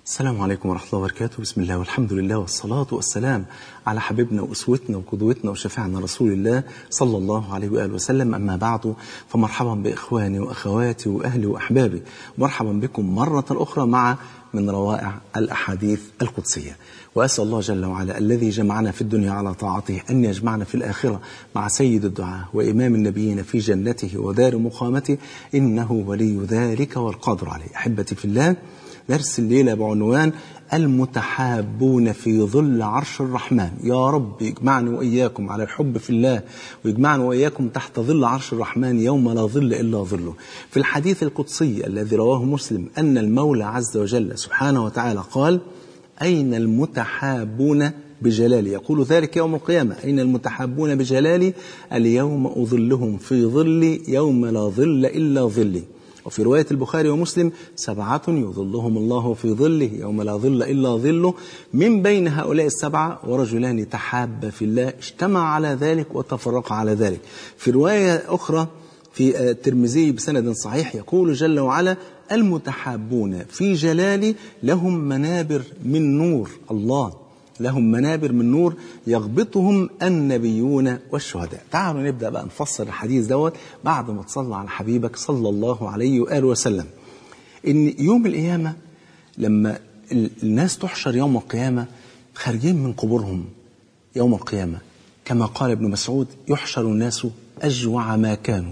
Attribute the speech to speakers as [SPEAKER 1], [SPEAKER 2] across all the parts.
[SPEAKER 1] السلام عليكم ورحمة الله وبركاته بسم الله والحمد لله والصلاة والسلام على حبيبنا وأسوتنا وقدوتنا وشفيعنا رسول الله صلى الله عليه وآله وسلم أما بعد فمرحبا بإخواني وأخواتي وأهلي وأحبابي مرحبا بكم مرة أخرى مع من روائع الأحاديث القدسية وأسأل الله جل وعلا الذي جمعنا في الدنيا على طاعته أن يجمعنا في الآخرة مع سيد الدعاء وإمام النبيين في جنته ودار مقامته إنه ولي ذلك والقادر عليه أحبتي في الله درس الليلة بعنوان المتحابون في ظل عرش الرحمن يا رب يجمعني وإياكم على الحب في الله ويجمعني وإياكم تحت ظل عرش الرحمن يوم لا ظل إلا ظله في الحديث القدسي الذي رواه مسلم أن المولى عز وجل سبحانه وتعالى قال أين المتحابون بجلالي يقول ذلك يوم القيامة أين المتحابون بجلالي اليوم أظلهم في ظلي يوم لا ظل إلا ظلي وفي رواية البخاري ومسلم سبعة يظلهم الله في ظله يوم لا ظل إلا ظله من بين هؤلاء السبعة ورجلان تحابا في الله اجتمع على ذلك وتفرق على ذلك في رواية أخرى في الترمذي بسند صحيح يقول جل وعلا المتحابون في جلالي لهم منابر من نور الله لهم منابر من نور يغبطهم النبيون والشهداء تعالوا نبدأ بقى نفسر الحديث دوت بعد ما تصلى على حبيبك صلى الله عليه وآله وسلم إن يوم القيامة لما الناس تحشر يوم القيامة خارجين من قبورهم يوم القيامة كما قال ابن مسعود يحشر الناس أجوع ما كانوا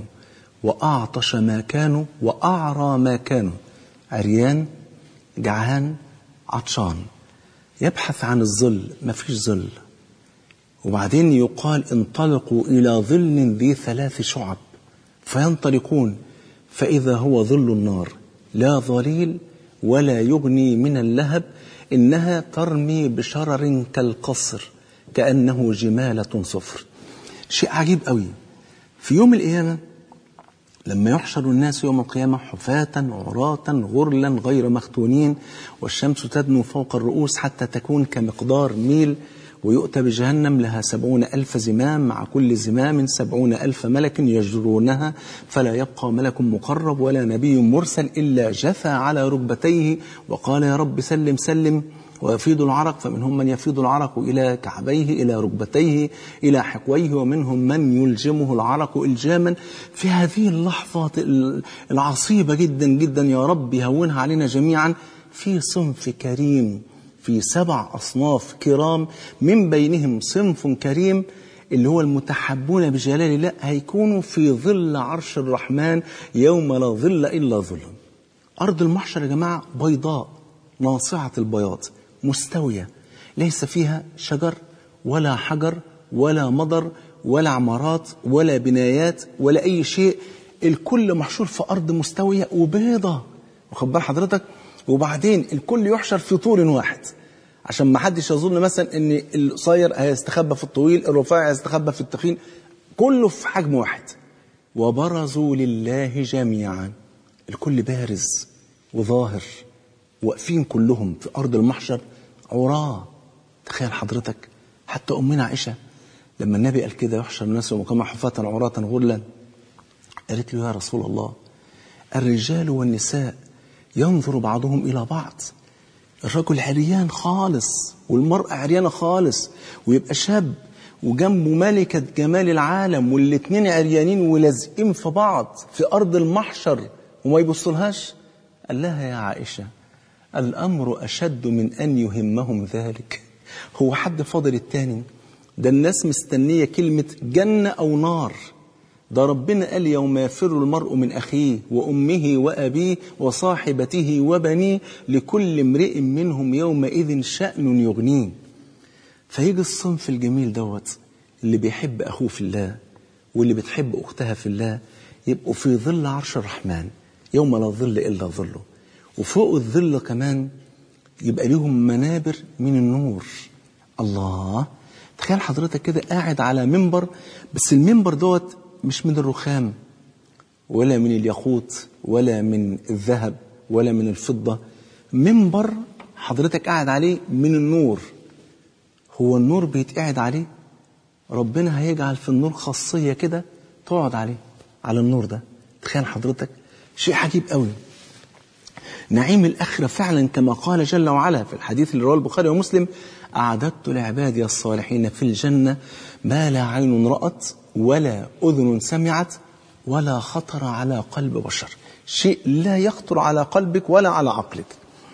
[SPEAKER 1] وأعطش ما كانوا وأعرى ما كانوا عريان جعان عطشان يبحث عن الظل ما فيش ظل وبعدين يقال انطلقوا إلى ظل ذي ثلاث شعب فينطلقون فإذا هو ظل النار لا ظليل ولا يغني من اللهب إنها ترمي بشرر كالقصر كأنه جمالة صفر شيء عجيب قوي في يوم القيامة لما يحشر الناس يوم القيامة حفاة عراة غرلا غير مختونين والشمس تدنو فوق الرؤوس حتى تكون كمقدار ميل ويؤتى بجهنم لها سبعون ألف زمام مع كل زمام سبعون ألف ملك يجرونها فلا يبقى ملك مقرب ولا نبي مرسل إلا جثى على ركبتيه وقال يا رب سلم سلم ويفيض العرق فمنهم من يفيض العرق إلى كعبيه إلى ركبتيه إلى حقويه ومنهم من يلجمه العرق إلجاما في هذه اللحظة العصيبة جدا جدا يا رب يهونها علينا جميعا في صنف كريم في سبع أصناف كرام من بينهم صنف كريم اللي هو المتحبون بجلال الله هيكونوا في ظل عرش الرحمن يوم لا ظل إلا ظله أرض المحشر يا جماعة بيضاء ناصعة البياض مستوية ليس فيها شجر ولا حجر ولا مضر ولا عمارات ولا بنايات ولا أي شيء الكل محشور في أرض مستوية وبيضة واخد بال حضرتك وبعدين الكل يحشر في طول واحد عشان ما حدش يظن مثلا ان القصير هيستخبى في الطويل الرفيع هيستخبى في التخين كله في حجم واحد وبرزوا لله جميعا الكل بارز وظاهر واقفين كلهم في أرض المحشر عراة تخيل حضرتك حتى أمنا عائشة لما النبي قال كده يحشر الناس ومقام حفاة عراة غرلا قالت له يا رسول الله الرجال والنساء ينظر بعضهم إلى بعض الرجل عريان خالص والمرأة عريانة خالص ويبقى شاب وجنبه ملكة جمال العالم والاتنين عريانين ولازقين في بعض في أرض المحشر وما يبصلهاش قال لها يا عائشة الأمر أشد من أن يهمهم ذلك هو حد فاضل التاني ده الناس مستنية كلمة جنة أو نار ده ربنا قال يوم يفر المرء من أخيه وأمه وأبيه وصاحبته وبنيه لكل امرئ منهم يومئذ شأن يغنيه فيجي الصنف الجميل دوت اللي بيحب أخوه في الله واللي بتحب أختها في الله يبقوا في ظل عرش الرحمن يوم لا ظل إلا ظله وفوق الظل كمان يبقى ليهم منابر من النور الله تخيل حضرتك كده قاعد على منبر بس المنبر دوت مش من الرخام ولا من الياقوت ولا من الذهب ولا من الفضة منبر حضرتك قاعد عليه من النور هو النور بيتقعد عليه ربنا هيجعل في النور خاصية كده تقعد عليه على النور ده تخيل حضرتك شيء عجيب قوي نعيم الآخرة فعلا كما قال جل وعلا في الحديث اللي رواه البخاري ومسلم أعددت لعبادي الصالحين في الجنة ما لا عين رأت ولا أذن سمعت ولا خطر على قلب بشر شيء لا يخطر على قلبك ولا على عقلك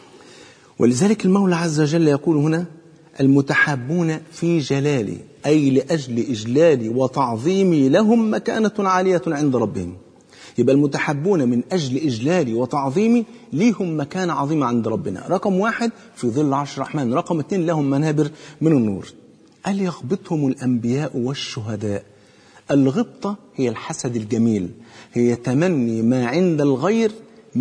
[SPEAKER 1] ولذلك المولى عز وجل يقول هنا المتحابون في جلالي أي لأجل إجلالي وتعظيمي لهم مكانة عالية عند ربهم يبقى المتحبون من أجل إجلالي وتعظيمي ليهم مكانة عظيمة عند ربنا رقم واحد في ظل عرش الرحمن رقم اثنين لهم منابر من النور قال يغبطهم الأنبياء والشهداء الغبطة هي الحسد الجميل هي تمني ما عند الغير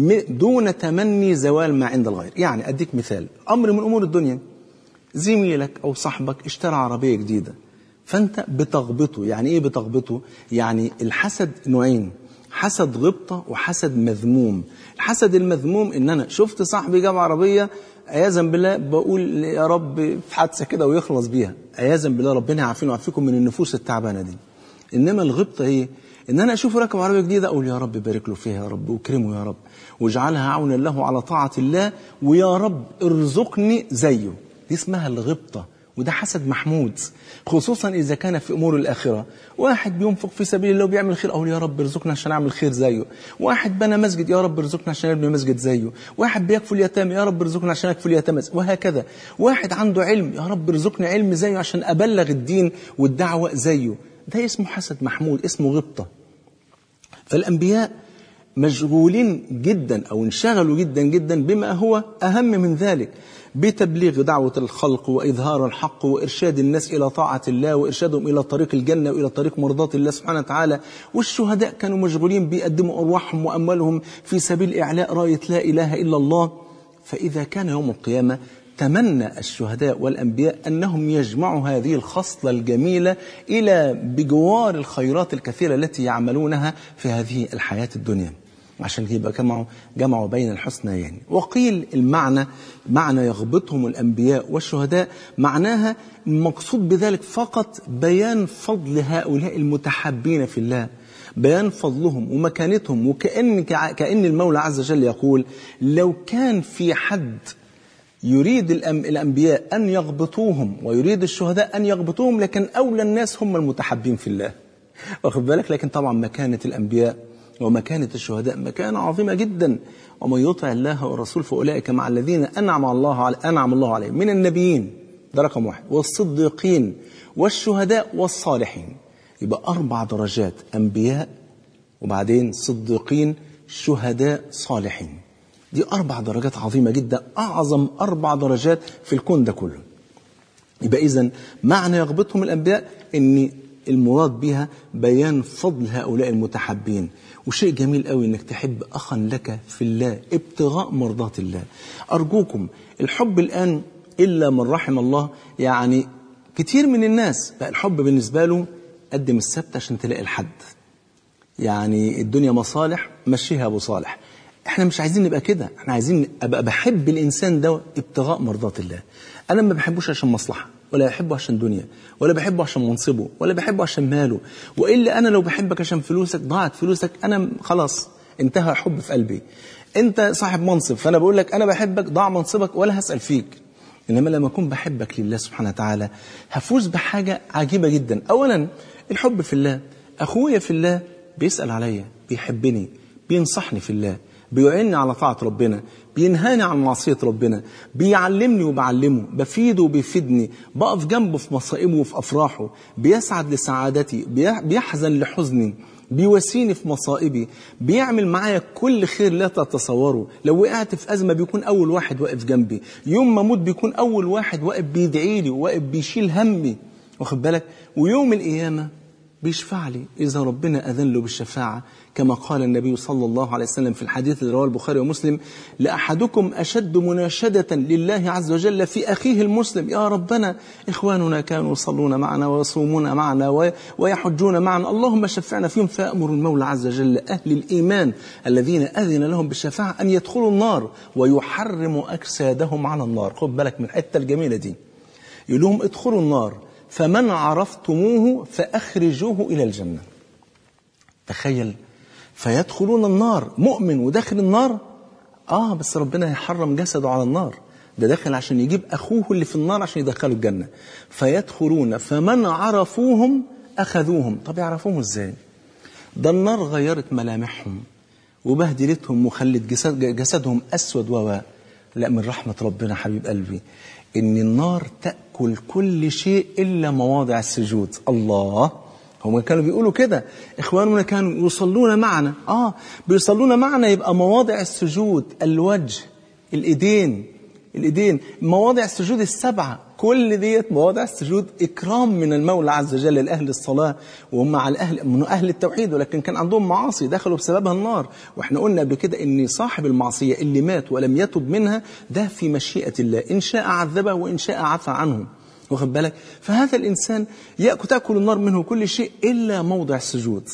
[SPEAKER 1] دون تمني زوال ما عند الغير يعني أديك مثال أمر من أمور الدنيا زميلك أو صاحبك اشترى عربية جديدة فأنت بتغبطه يعني إيه بتغبطه يعني الحسد نوعين حسد غبطة وحسد مذموم الحسد المذموم ان انا شفت صاحبي جاب عربية عياذا بالله بقول يا رب في حادثة كده ويخلص بيها عياذا بالله ربنا يعافينا ويعافيكم من النفوس التعبانة دي انما الغبطة هي ان انا اشوف راكب عربية جديدة اقول يا رب بارك له فيها يا رب واكرمه يا رب واجعلها عونا له على طاعة الله ويا رب ارزقني زيه دي اسمها الغبطة وده حسد محمود خصوصا إذا كان في أمور الآخرة واحد بينفق في سبيل الله وبيعمل خير أقول يا رب ارزقنا عشان أعمل خير زيه واحد بنى مسجد يا رب ارزقنا عشان أبني مسجد زيه واحد بيكفل اليتامى يا رب ارزقنا عشان أكفل اليتامى وهكذا واحد عنده علم يا رب ارزقني علم زيه عشان أبلغ الدين والدعوة زيه ده اسمه حسد محمود اسمه غبطة فالأنبياء مشغولين جدا أو انشغلوا جدا جدا بما هو أهم من ذلك بتبليغ دعوة الخلق وإظهار الحق وإرشاد الناس إلى طاعة الله وإرشادهم إلى طريق الجنة وإلى طريق مرضاة الله سبحانه وتعالى والشهداء كانوا مشغولين بيقدموا أرواحهم وأموالهم في سبيل إعلاء راية لا إله إلا الله فإذا كان يوم القيامة تمنى الشهداء والأنبياء أنهم يجمعوا هذه الخصلة الجميلة إلى بجوار الخيرات الكثيرة التي يعملونها في هذه الحياة الدنيا عشان يبقى جمعوا جمعوا بين الحسنيين وقيل المعنى معنى يغبطهم الأنبياء والشهداء معناها المقصود بذلك فقط بيان فضل هؤلاء المتحبين في الله بيان فضلهم ومكانتهم وكأن كأن المولى عز وجل يقول لو كان في حد يريد الأنبياء أن يغبطوهم ويريد الشهداء أن يغبطوهم لكن أولى الناس هم المتحبين في الله واخد بالك لكن طبعا مكانة الأنبياء ومكانة الشهداء مكانة عظيمة جدا ومن يطع الله والرسول فأولئك مع الذين أنعم الله على أنعم الله عليهم من النبيين ده رقم واحد والصديقين والشهداء والصالحين يبقى أربع درجات أنبياء وبعدين صديقين شهداء صالحين دي أربع درجات عظيمة جدا أعظم أربع درجات في الكون ده كله يبقى إذا معنى يغبطهم الأنبياء أن المراد بها بيان فضل هؤلاء المتحبين وشيء جميل قوي انك تحب اخا لك في الله ابتغاء مرضات الله ارجوكم الحب الان الا من رحم الله يعني كتير من الناس بقى الحب بالنسبه له قدم السبت عشان تلاقي الحد يعني الدنيا مصالح مشيها ابو صالح احنا مش عايزين نبقى كده احنا عايزين ابقى بحب الانسان ده ابتغاء مرضات الله انا ما بحبوش عشان مصلحه ولا بحبه عشان دنيا ولا بحبه عشان منصبه ولا بحبه عشان ماله والا انا لو بحبك عشان فلوسك ضاعت فلوسك انا خلاص انتهى حب في قلبي انت صاحب منصب فانا بقول لك انا بحبك ضاع منصبك ولا هسال فيك انما لما اكون بحبك لله سبحانه وتعالى هفوز بحاجه عجيبه جدا اولا الحب في الله اخويا في الله بيسال عليا بيحبني بينصحني في الله بيعني على طاعة ربنا بينهاني عن معصية ربنا بيعلمني وبعلمه بفيده وبيفيدني بقف جنبه في مصائبه وفي أفراحه بيسعد لسعادتي بيحزن لحزني بيواسيني في مصائبي بيعمل معايا كل خير لا تتصوره لو وقعت في أزمة بيكون أول واحد واقف جنبي يوم ما أموت بيكون أول واحد واقف بيدعي لي واقف بيشيل همي واخد بالك ويوم القيامة بيشفع لي إذا ربنا أذن له بالشفاعة كما قال النبي صلى الله عليه وسلم في الحديث اللي رواه البخاري ومسلم لأحدكم أشد مناشدة لله عز وجل في أخيه المسلم يا ربنا إخواننا كانوا يصلون معنا ويصومون معنا ويحجون معنا اللهم شفعنا فيهم فأمر المولى عز وجل أهل الإيمان الذين أذن لهم بالشفاعة أن يدخلوا النار ويحرم أجسادهم على النار خد بالك من الحتة الجميلة دي يقول لهم ادخلوا النار فمن عرفتموه فأخرجوه إلى الجنة تخيل فيدخلون النار مؤمن وداخل النار اه بس ربنا هيحرم جسده على النار ده داخل عشان يجيب اخوه اللي في النار عشان يدخله الجنه فيدخلون فمن عرفوهم اخذوهم طب يعرفوهم ازاي ده النار غيرت ملامحهم وبهدلتهم وخلت جسد جسدهم اسود و لا من رحمه ربنا حبيب قلبي ان النار تاكل كل شيء الا مواضع السجود الله هم كانوا بيقولوا كده اخواننا كانوا يصلون معنا اه بيصلون معنا يبقى مواضع السجود الوجه الايدين الايدين مواضع السجود السبعه كل ديت مواضع السجود اكرام من المولى عز وجل لاهل الصلاه وهم على اهل من اهل التوحيد ولكن كان عندهم معاصي دخلوا بسببها النار واحنا قلنا قبل كده ان صاحب المعصيه اللي مات ولم يتب منها ده في مشيئه الله ان شاء عذبه وان شاء عفى عنه واخد بالك فهذا الانسان ياكل تاكل النار منه كل شيء الا موضع السجود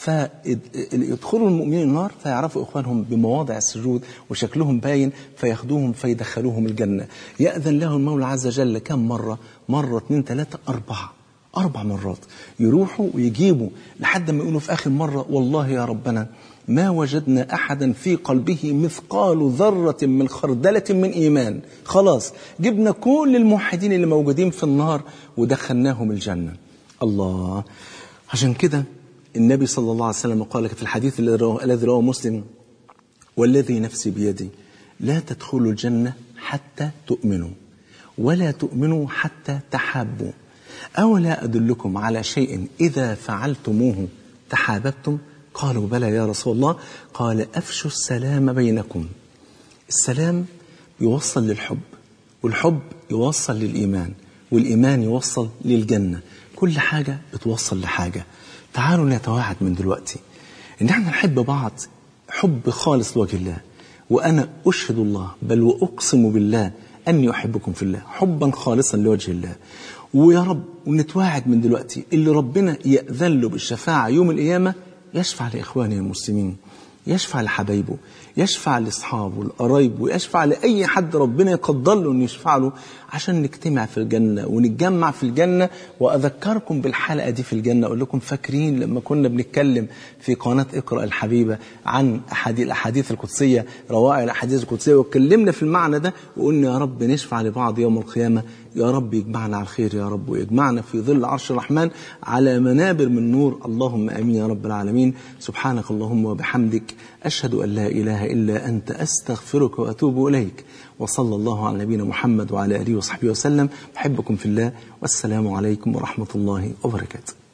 [SPEAKER 1] فيدخلوا المؤمنين النار فيعرفوا اخوانهم بمواضع السجود وشكلهم باين فياخدوهم فيدخلوهم الجنه ياذن له المولى عز وجل كم مره مره اثنين ثلاثه اربعه اربع مرات يروحوا ويجيبوا لحد ما يقولوا في اخر مره والله يا ربنا ما وجدنا احدا في قلبه مثقال ذره من خردله من ايمان خلاص جبنا كل الموحدين اللي موجودين في النار ودخلناهم الجنه الله عشان كده النبي صلى الله عليه وسلم قال في الحديث الذي رواه مسلم والذي نفسي بيدي لا تدخلوا الجنة حتى تؤمنوا ولا تؤمنوا حتى تحابوا أولا أدلكم على شيء إذا فعلتموه تحاببتم قالوا بلى يا رسول الله قال أفشوا السلام بينكم السلام يوصل للحب والحب يوصل للإيمان والإيمان يوصل للجنة كل حاجة بتوصل لحاجة تعالوا نتواعد من دلوقتي ان احنا نحب بعض حب خالص لوجه الله وانا اشهد الله بل واقسم بالله اني احبكم في الله حبا خالصا لوجه الله ويا رب ونتواعد من دلوقتي اللي ربنا يأذن له بالشفاعة يوم القيامة يشفع لإخوانه المسلمين يشفع لحبايبه يشفع لاصحابه لقرايبه ويشفع لاي حد ربنا يقدر له انه يشفع له عشان نجتمع في الجنه ونتجمع في الجنه واذكركم بالحلقه دي في الجنه اقول لكم فاكرين لما كنا بنتكلم في قناه اقرا الحبيبه عن احاديث الاحاديث القدسيه روائع الاحاديث القدسيه واتكلمنا في المعنى ده وقلنا يا رب نشفع لبعض يوم القيامه يا رب يجمعنا على الخير يا رب ويجمعنا في ظل عرش الرحمن على منابر من نور اللهم امين يا رب العالمين سبحانك اللهم وبحمدك اشهد ان لا اله الا انت استغفرك واتوب اليك وصلى الله على نبينا محمد وعلى اله وصحبه وسلم بحبكم في الله والسلام عليكم ورحمه الله وبركاته